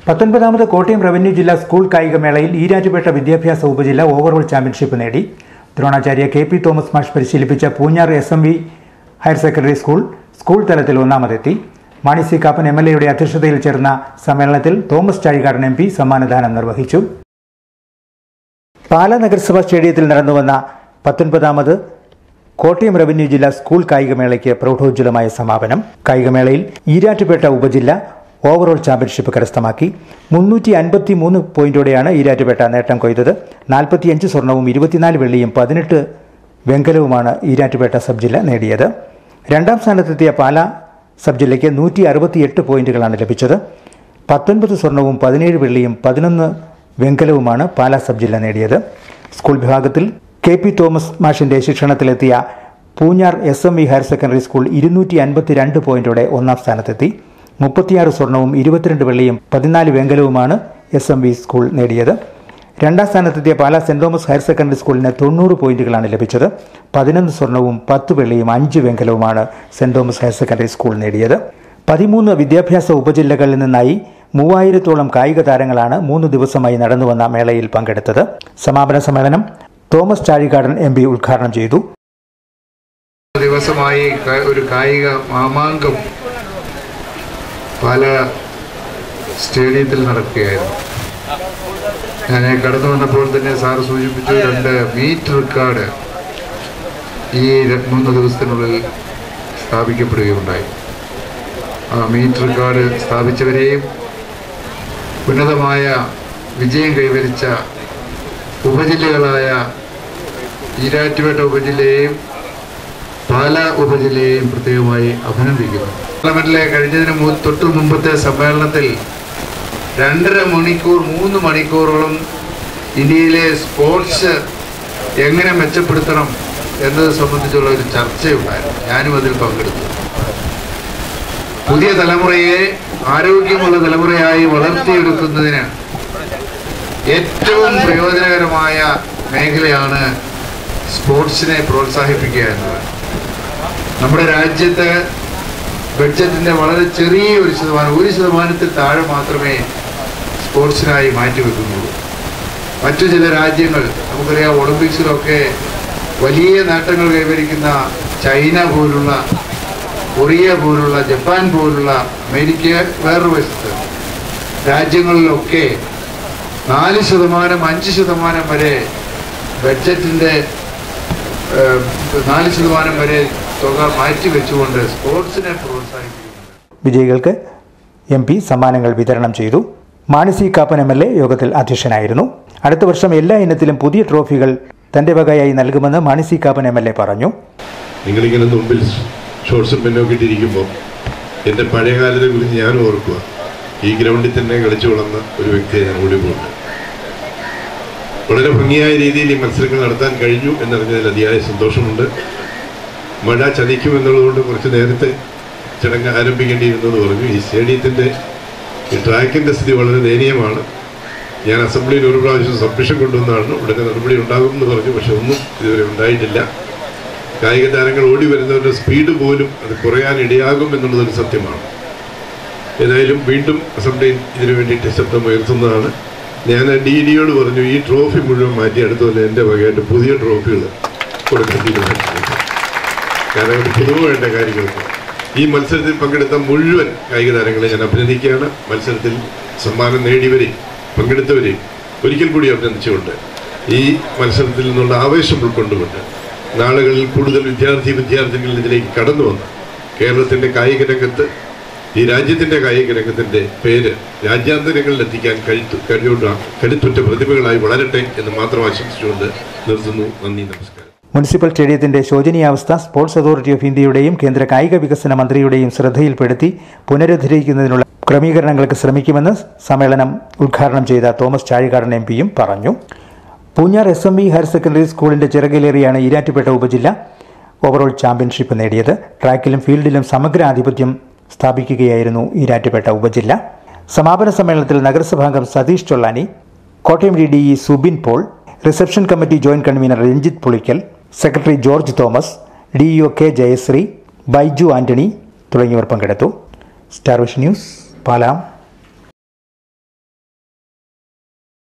പത്തൊൻപതാമത് Kottayam revenue ജില്ലാ school കായികമേളയിൽ ഈരാറ്റുപേട്ട വിദ്യാഭ്യാസ ഉപജില്ല ഓവറോൾ ചാമ്പ്യൻഷിപ്പ് നേടി ദ്രോണാചാര്യ കെ പി തോമസ് മാഷ് പരിശീലിപ്പിച്ച Poonjar S M V higher secondary school school തലത്തിൽ ഒന്നാമതെത്തി Mani C Kappan M L എയുടെ അധ്യക്ഷതയിൽ ചേർന്ന സമ്മേളനത്തിൽ തോമസ് ചാഴികാടൻ എം പി സമ്മാനദാനം നിർവഹിച്ചു പാലാ നഗരസഭാ സ്റ്റേഡിയത്തിൽ നടന്നുവന്ന പത്തൊൻപതാമത് കോട്ടയം റവന്യൂ ജില്ലാ സ്കൂൾ കായികമേളയ്ക്ക് പ്രൗഢോജ്വലമായ സമാപനം കായികമേളയിൽ ഈരാറ്റുപേട്ട ഉപജില്ല ഓവറോൾ ചാമ്പ്യൻഷിപ്പ് കരസ്ഥമാക്കി മുന്നൂറ്റി അൻപത്തി മൂന്ന് പോയിന്റോടെയാണ് ഈരാറ്റുപേട്ട നേട്ടം കൊയ്തത് നാൽപ്പത്തിയഞ്ച് സ്വർണവും ഇരുപത്തിനാല് വെള്ളിയും പതിനെട്ട് വെങ്കലവുമാണ് ഈരാറ്റുപേട്ട സബ് ജില്ല നേടിയത് രണ്ടാം സ്ഥാനത്തെത്തിയ പാലാ സബ് ജില്ലയ്ക്ക് നൂറ്റി അറുപത്തിയെട്ട് പോയിന്റുകളാണ് ലഭിച്ചത് പത്തൊൻപത് സ്വർണവും പതിനേഴ് വെള്ളിയും പതിനൊന്ന് വെങ്കലവുമാണ് പാലാ സബ് ജില്ല നേടിയത് സ്കൂൾ വിഭാഗത്തിൽ കെ പി തോമസ് മാഷിന്റെ ശിക്ഷണത്തിലെത്തിയ Poonjar S M V higher secondary school ഇരുന്നൂറ്റി അൻപത്തിരണ്ട് പോയിന്റോടെ ഒന്നാം സ്ഥാനത്തെത്തി മുപ്പത്തിയാറ് സ്വർണവും ഇരുപത്തിരണ്ട് വെള്ളിയും പതിനാല് വെങ്കലവുമാണ് എസ് എം വി സ്കൂൾ നേടിയത് രണ്ടാം സ്ഥാനത്തെത്തിയ Pala saint Thomas higher secondary സ്കൂളിന് തൊണ്ണൂറ് പോയിന്റുകളാണ് ലഭിച്ചത് പതിനൊന്ന് സ്വർണവും പത്ത് വെള്ളിയും അഞ്ച് വെങ്കലവുമാണ് saint Thomas higher secondary school നേടിയത് പതിമൂന്ന് വിദ്യാഭ്യാസ ഉപജില്ലകളിൽ നിന്നായി മൂവായിരത്തോളം കായിക താരങ്ങളാണ് മൂന്ന് ദിവസമായി നടന്നുവന്ന മേളയിൽ പങ്കെടുത്തത് സമാപന സമ്മേളനം തോമസ് ചാഴികാടൻ എം പി ഉദ്ഘാടനം ചെയ്തു ദിവസമായി ക- ഒരു കായിക മാമാങ്കം പല സ്റ്റേഡിയത്തിൽ നടക്കുകയായിരുന്നു ഞാൻ കടന്നു വന്നപ്പോൾ തന്നെ സാർ സൂചിപ്പിച്ചു രണ്ട് മീറ്റ് റെക്കോർഡ് ഈ ര- മൂന്ന് ദിവസത്തിനുള്ളിൽ സ്ഥാപിക്കപ്പെടുകയുണ്ടായി ആ മീറ്റ് റെക്കോർഡ് സ്ഥാപിച്ചവരെയും ഉന്നതമായ വിജയം കൈവരിച്ച ഉപജില്ലകളായ ഈരാറ്റുപേട്ട ഉപജില്ലയെയും പാല ഉപജില്ലയെയും പ്രത്യേകമായി അഭിനന്ദിക്കുന്നു പാർലമെന്റിലെ കഴിഞ്ഞതിന് മു- തൊട്ടു മുമ്പത്തെ സമ്മേളനത്തിൽ രണ്ടര മണിക്കൂർ മൂന്ന് മണിക്കൂറോളം ഇന്ത്യയിലെ സ്പോർട്സ് എങ്ങനെ മെച്ചപ്പെടുത്തണം എന്നത് സംബന്ധിച്ചുള്ള ഒരു ചർച്ചയുണ്ടായിരുന്നു ഞാനും അതിൽ പങ്കെടുത്തു പുതിയ തലമുറയെ ആരോഗ്യമുള്ള തലമുറയായി വളർത്തിയെടുക്കുന്നതിന് ഏറ്റവും പ്രയോജനകരമായ മേഖലയാണ് സ്പോർട്സിനെ പ്രോത്സാഹിപ്പിക്കുക എന്നത് നമ്മുടെ രാജ്യത്ത് ബഡ്ജറ്റിന്റെ വളരെ ചെറിയ ഒരു ശതമാനം ഒരു ശതമാനത്തിൽ താഴെ മാത്രമേ സ്പോർട്സിനായി മാറ്റിവെക്കുന്നുള്ളൂ മറ്റു ചില രാജ്യങ്ങൾ നമുക്കറിയാം ഒളിമ്പിക്സിലൊക്കെ വലിയ നേട്ടങ്ങൾ കൈവരിക്കുന്ന ചൈന പോലുള്ള കൊറിയ പോലുള്ള ജപ്പാൻ പോലുള്ള അമേരിക്ക വേറൊരു വശത്ത് രാജ്യങ്ങളിലൊക്കെ നാല് ശതമാനം അഞ്ച് ശതമാനം വരെ ബഡ്ജറ്റിന്റെ ഏഹ്, നാല് ശതമാനം വരെ തുക മാറ്റിവെച്ചുകൊണ്ട് സ്പോർട്സിനെ പ്രോത്സാഹിപ്പിക്കുന്നു വിജയികൾക്ക് എം പി സമ്മാനങ്ങൾ വിതരണം ചെയ്തു Mani C Kappan M L A യോഗത്തിൽ അധ്യക്ഷനായിരുന്നു അടുത്ത വർഷം എല്ലാ ഇനത്തിലും പുതിയ ട്രോഫികൾ തന്റെ വകയായി നൽകുമെന്ന് Mani C Kappan M L A പറഞ്ഞു നിങ്ങളിങ്ങനെ മുമ്പിൽ ഷോർട്സും പെന്നൊക്കെ ഇട്ടിരിക്കുമ്പോൾ എൻ്റെ പഴയ കാലത്തെ കുറിച്ച് ഞാൻ ഓർക്കുക ഈ ഗ്രൗണ്ടിൽ തന്നെ കളിച്ചു വളർന്ന ഒരു വ്യക്തിയെ ഞാൻ കൂടി പോകുന്നു വളരെ ഭംഗിയായ രീതിയിൽ ഈ മത്സരങ്ങൾ നടത്താൻ കഴിഞ്ഞു എന്നറിഞ്ഞതിൽ അതിയായ സന്തോഷമുണ്ട് മഴ ചതിക്കും എന്നുള്ളതുകൊണ്ട് കുറച്ച് നേരത്തെ ചടങ്ങ് ആരംഭിക്കേണ്ടിയിരുന്നത് പറഞ്ഞു ഈ സ്റ്റേഡിയത്തിൻ്റെ ഈ ട്രാക്കിൻ്റെ സ്ഥിതി വളരെ ദയനീയമാണ് ഞാൻ അസംബ്ലിയിൽ ഒരു പ്രാവശ്യം സബ്മിഷൻ കൊണ്ടുവന്നതാണ് ഉടനെ നടപടി ഉണ്ടാകും എന്ന് പറഞ്ഞു പക്ഷെ ഒന്നും ഇതുവരെ ഉണ്ടായിട്ടില്ല കായിക താരങ്ങൾ ഓടി വരുന്നവരുടെ സ്പീഡ് പോലും അത് കുറയാൻ ഇടയാകും എന്നുള്ളതൊരു സത്യമാണ് ഏതായാലും വീണ്ടും അസംബ്ലിയിൽ ഇതിനു വേണ്ടിയിട്ട് ശബ്ദം ഉയർത്തുന്നതാണ് ഞാൻ ഡി ഡിയോട് പറഞ്ഞു ഈ ട്രോഫി മുഴുവൻ മാറ്റി അടുത്ത പോലെ എൻ്റെ വകയായിട്ട് പുതിയ ട്രോഫികൾ കൊടുക്കാൻ തീരുമാനിച്ചിട്ടുണ്ട് കാരണം ഒരു പുതുമ വേണ്ട കാര്യങ്ങൾക്ക് ഈ മത്സരത്തിൽ പങ്കെടുത്ത മുഴുവൻ കായിക താരങ്ങളെ ഞാൻ അഭിനന്ദിക്കുകയാണ് മത്സരത്തിൽ സമ്മാനം നേടിയവരെയും പങ്കെടുത്തവരെയും ഒരിക്കൽ കൂടി അഭിനന്ദിച്ചുകൊണ്ട് ഈ മത്സരത്തിൽ നിന്നുള്ള ആവേശം ഉൾക്കൊണ്ടുകൊണ്ട് നാളുകളിൽ കൂടുതൽ വിദ്യാർത്ഥി വിദ്യാർത്ഥികൾ ഇതിലേക്ക് കടന്നു വന്ന് കേരളത്തിൻ്റെ കായിക രംഗത്ത് ഈ രാജ്യത്തിൻ്റെ കായിക രംഗത്തിൻ്റെ പേര് രാജ്യാന്തരങ്ങളിൽ എത്തിക്കാൻ കഴിത്തു കഴിവുള്ള കരുത്തുറ്റ പ്രതിഭകളായി വളരട്ടെ എന്ന് മാത്രം ആശംസിച്ചുകൊണ്ട് നിർത്തുന്നു നന്ദി നമസ്കാരം മുനിസിപ്പൽ സ്റ്റേഡിയത്തിന്റെ ശോചനീയാവസ്ഥ സ്പോർട്സ് അതോറിറ്റി ഓഫ് ഇന്ത്യയുടെയും കേന്ദ്ര കായിക വികസന മന്ത്രിയുടെയും ശ്രദ്ധയിൽപ്പെടുത്തി പുനരുദ്ധരിക്കുന്നതിനുള്ള ക്രമീകരണങ്ങൾക്ക് ശ്രമിക്കുമെന്ന് സമ്മേളനം ഉദ്ഘാടനം ചെയ്ത തോമസ് ചാഴികാടൻ എം പിയും പറഞ്ഞു Poonjar S M V higher secondary സ്കൂളിന്റെ ചിറകിലേറിയാണ് ഈരാറ്റുപേട്ട ഉപജില്ല ഓവറോൾ ചാമ്പ്യൻഷിപ്പ് നേടിയത് ട്രാക്കിലും ഫീൽഡിലും സമഗ്ര ആധിപത്യം സ്ഥാപിക്കുകയായിരുന്നു ഈരാറ്റുപേട്ട ഉപജില്ല സമാപന സമ്മേളനത്തിൽ നഗരസഭാംഗം Satheesh Chollani Kottayam D D E Subin Paul reception committee joint convener Ranjith Pulickal secretary George Thomas D E O K Jayasree Baiju Antony തുടങ്ങിയവർ പങ്കെടുത്തു സ്റ്റാർ വിഷൻ ന്യൂസ് പാലാം